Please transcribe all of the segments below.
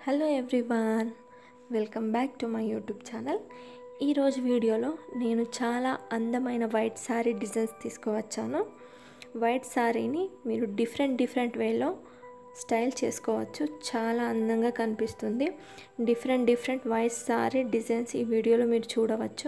hello everyone welcome back to my YouTube channel ఈరోజు వీడియోలో నేను చాలా అందమైన వైట్ శారీ డిజైన్స్ తీసుకువచ్చాను వైట్ శారీని మీరు డిఫరెంట్ డిఫరెంట్ వేలో స్టైల్ చేసుకోవచ్చు చాలా అందంగా కనిపిస్తుంది different different white sari designs ఈ వీడియోలో మీరు చూడవచ్చు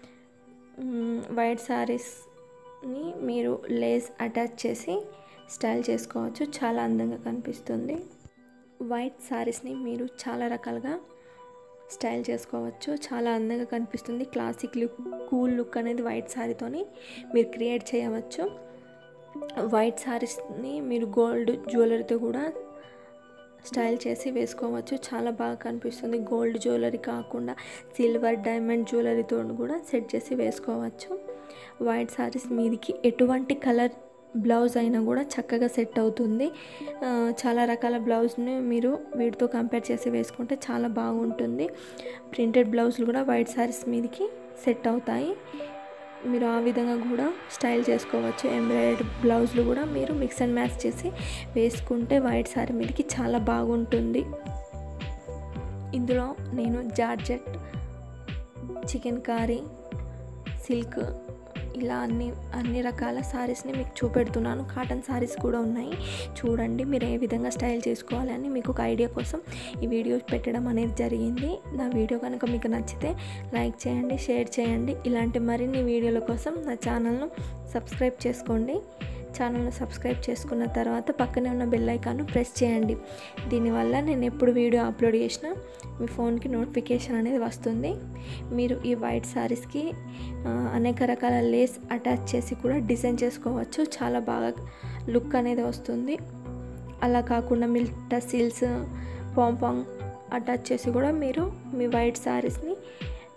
మ్, వైట్ శారీస్ని మీరు లేస్ అటాచ్ చేసి స్టైల్ చేసుకోవచ్చు చాలా అందంగా కనిపిస్తుంది వైట్ శారీస్ని మీరు చాలా రకాలుగా స్టైల్ చేసుకోవచ్చు చాలా అందంగా కనిపిస్తుంది క్లాసిక్ లుక్ కూల్ లుక్ అనేది వైట్ శారీతోని మీరు క్రియేట్ చేయవచ్చు వైట్ శారీస్ని మీరు గోల్డ్ జ్యువెలరీతో కూడా స్టైల్ చేసి వేసుకోవచ్చు చాలా బాగా కనిపిస్తుంది గోల్డ్ జ్యువెలరీ కాకుండా సిల్వర్ డైమండ్ జ్యువెలరీతో కూడా సెట్ చేసి వేసుకోవచ్చు వైట్ శారీస్ మీదికి ఎటువంటి కలర్ బ్లౌజ్ అయినా కూడా చక్కగా సెట్ అవుతుంది ఆ, చాలా రకాల బ్లౌజ్ని మీరు వీటితో కంపేర్ చేసి వేసుకుంటే చాలా బాగుంటుంది ప్రింటెడ్ బ్లౌజులు కూడా వైట్ శారీస్ మీదకి సెట్ అవుతాయి మీరు ఆ విధంగా కూడా స్టైల్ చేసుకోవచ్చు ఎంబ్రాయిడరీ బ్లౌజులు కూడా మీరు మిక్స్ అండ్ మ్యాచ్ చేసి వేసుకుంటే వైట్ శారీ మీదకి చాలా బాగుంటుంది ఇందులో నేను జార్జెట్ చికెన్ కారీ సిల్క్ ఇలా అన్ని అన్ని రకాల శారీస్ని మీకు చూపెడుతున్నాను కాటన్ శారీస్ కూడా ఉన్నాయి చూడండి మీరు ఏ విధంగా స్టైల్ చేసుకోవాలి అని మీకు ఒక ఐడియా కోసం ఈ వీడియో పెట్టడం అనేది జరిగింది నా వీడియో కనుక మీకు నచ్చితే లైక్ చేయండి షేర్ చేయండి ఇలాంటి మరిన్ని వీడియోల కోసం నా ఛానల్ను సబ్స్క్రైబ్ చేసుకోండి ఛానల్ను సబ్స్క్రైబ్ చేసుకున్న తర్వాత పక్కనే ఉన్న బెల్ ఐకాన్ను ప్రెస్ చేయండి దీనివల్ల నేను ఎప్పుడు వీడియో అప్లోడ్ చేసినా మీ ఫోన్కి నోటిఫికేషన్ అనేది వస్తుంది మీరు ఈ వైట్ శారీస్కి ఆ, అనేక రకాల లేస్ అటాచ్ చేసి కూడా డిజైన్ చేసుకోవచ్చు చాలా బాగా లుక్ అనేది వస్తుంది అలా కాకుండా మిల్క్ టసిల్స్ పాంపాంగ్ అటాచ్ చేసి కూడా మీరు మీ వైట్ శారీస్ని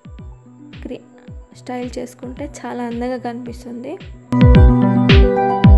క్రి స్టైల్ చేసుకుంటే చాలా అందంగా కనిపిస్తుంది